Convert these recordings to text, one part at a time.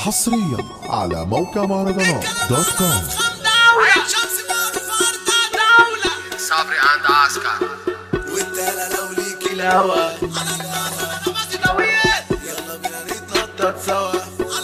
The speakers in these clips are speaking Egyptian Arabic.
حصريا على موقع مهرجانات دوت كوم صبري عند عسكر وانت لا لو ليك الهوى يلا بينا نتنطط سوا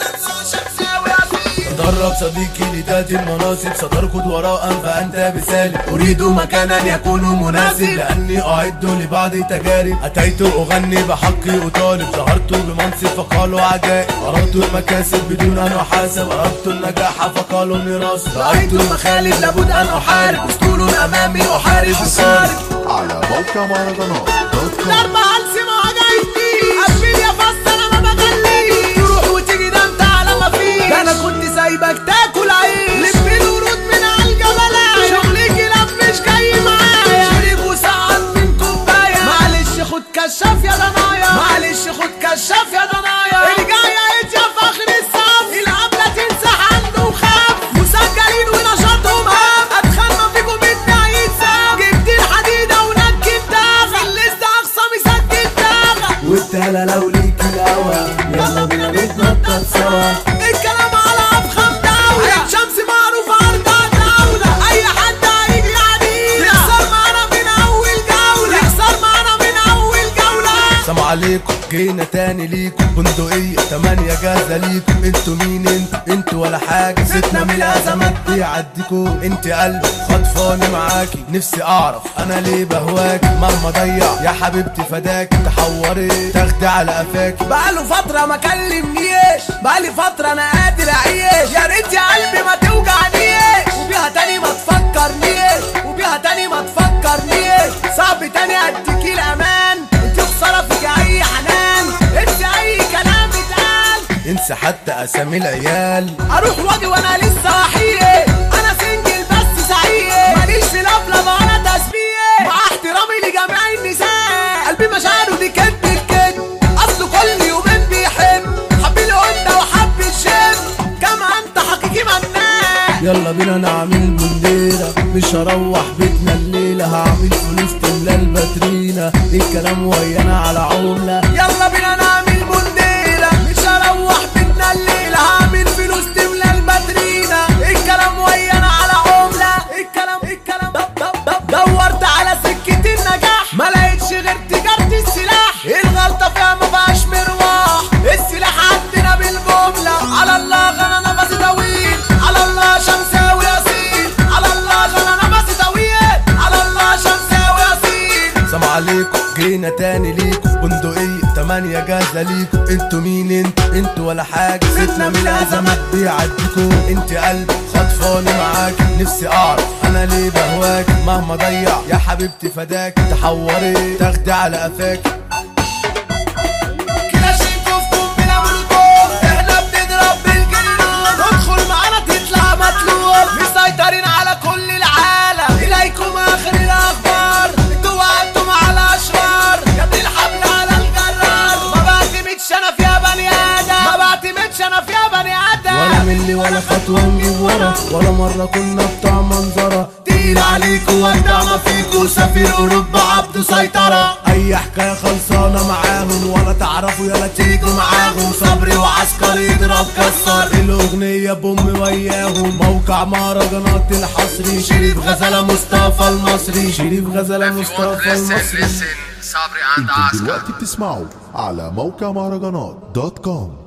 تدرب صديقي لذات المناصب ستركض وراء فأنت بسالب أريد مكانا يكون مناسب لأني أعد لبعض تجارب أتيت أغني بحقي أطالب ظهرت بمنصب فقالوا عجائب أردت المكاسب بدون أن أحاسب أردت النجاح فقالوا ميراث رأيت المخالب لابد أن أحارب أسطول أمامي أحارب بصارب على موقع مهرجانات دوت كوم ضربة هلسي ما عجبني قفل يا فص انا ما بغلي تروح وتيجي ده انت على ما فيش ده انا كنت سايبك تاكل عيش لف الورود من على الجبلاية شغلي كلاب مش جاي معايا شرب وسقط من كوباية معلش خد كشاف يا ضنايا معلش خد كشاف يا ضنايا الجاية يا فخر الصف العملة تنسح عنده وخاف مسجلين ونشاطهم هام اتخنى فيكم اتنين يتساب جبت الحديدة ونكت داغة الليست اقصى مسجل داغة والتالة لو ليك الهوى يلا بينا نتنطط سوا الكلام على افخم دولة عين شمس معروف ارض دولة اي حد هيجي علينا يخسر معانا من اول جولة يخسر معانا من اول جولة سلام عليكم جينا تاني ليكم بندقية تمانية جاهزة ليكم انتوا مين انتوا انتوا ولا حاجة ستنا من الازمات بيعديكم انت قلبي خطفاني معاكي نفسي اعرف انا ليه بهواك مهما ضيع يا حبيبتي فداك تحوري تاخدي على قفاك بقاله فترة ما كلمنيش بقالي فترة انا قادر اعيش يا ريت يا قلبي ما توجعنيش وبيها تاني ما تفكرنيش وبيها تاني ما تفكرنيش صعب تاني اديكي الامان انت خسارة فيك اي حنان انت اي كلام اتقال انسى حتى اسامي العيال اروح واجي وانا لسه وحيد انا سنجل بس سعيد ماليش في لفلفه انا تسبيح مع احترامي لجميع النساء قلبي مشاعره دي كدب الكدب اصله كل يومين بيحب حب القلة وحب الشم كما انت حقيقي منان يلا بينا نعمل بنديرة مش هروح بيتنا الليلة هعمل فلوس تملى الباترينا الكلام ويانا على عملة يلا بينا نعمل بنديرة مش هروح بيتنا الليلة هعمل فلوس تملى الباترينا الكلام ويانا على عملة الكلام الكلام دب دب دب دورت على سكة النجاح ما لقيتش غير تجارة السلاح الغلطة فيها ما فيهاش مروح السلاح عندنا بالجملة على الله غنى نفسي طويل على الله شمساوي ياسين على الله غنى نفسي طويل على الله شمساوي ياسين سلام عليكم جينا تاني ليكم بندقية تمانية جاهزة ليكم انتوا مين انتوا انتوا ولا حاجة ستنا من الازمات بيعديكم انت قلبي خطفاني معاك نفسي اعرف انا ليه بهواك مهما ضيع يا حبيبتي فداك تحوري تاخدي على قفاك كلاشينكوف قنبلة مولوتوف احنا بنضرب بالجنون ادخل معانا تطلع مطلوب مسيطرين على كل العالم اليكم اخر الاخبار انتوا وقعتم على اشرار جاب الحبل على الجرار ما بعتمدش انا فيها بني ادم ما بعتمدش انا فيها بني ولا ادم ملي ولا خطوة نجيب ورا ولا مرة كنا بتاع منظرة تقيل عليكوا وابدع ما فيكوا سفير اوروبا عبده سيطرة اي حكاية خلصانة معاهم ولا تعرفوا يلا تيجوا معاهم صبري وعسكري يضرب كسر الاغنية بوم وياهم موقع مهرجانات الحصري شريف غزالة مصطفى المصري شريف غزالة مصطفى لسن المصري لسن صبري عند انتم عسكر دلوقتي بتسمعوا على موقع مهرجانات دوت كوم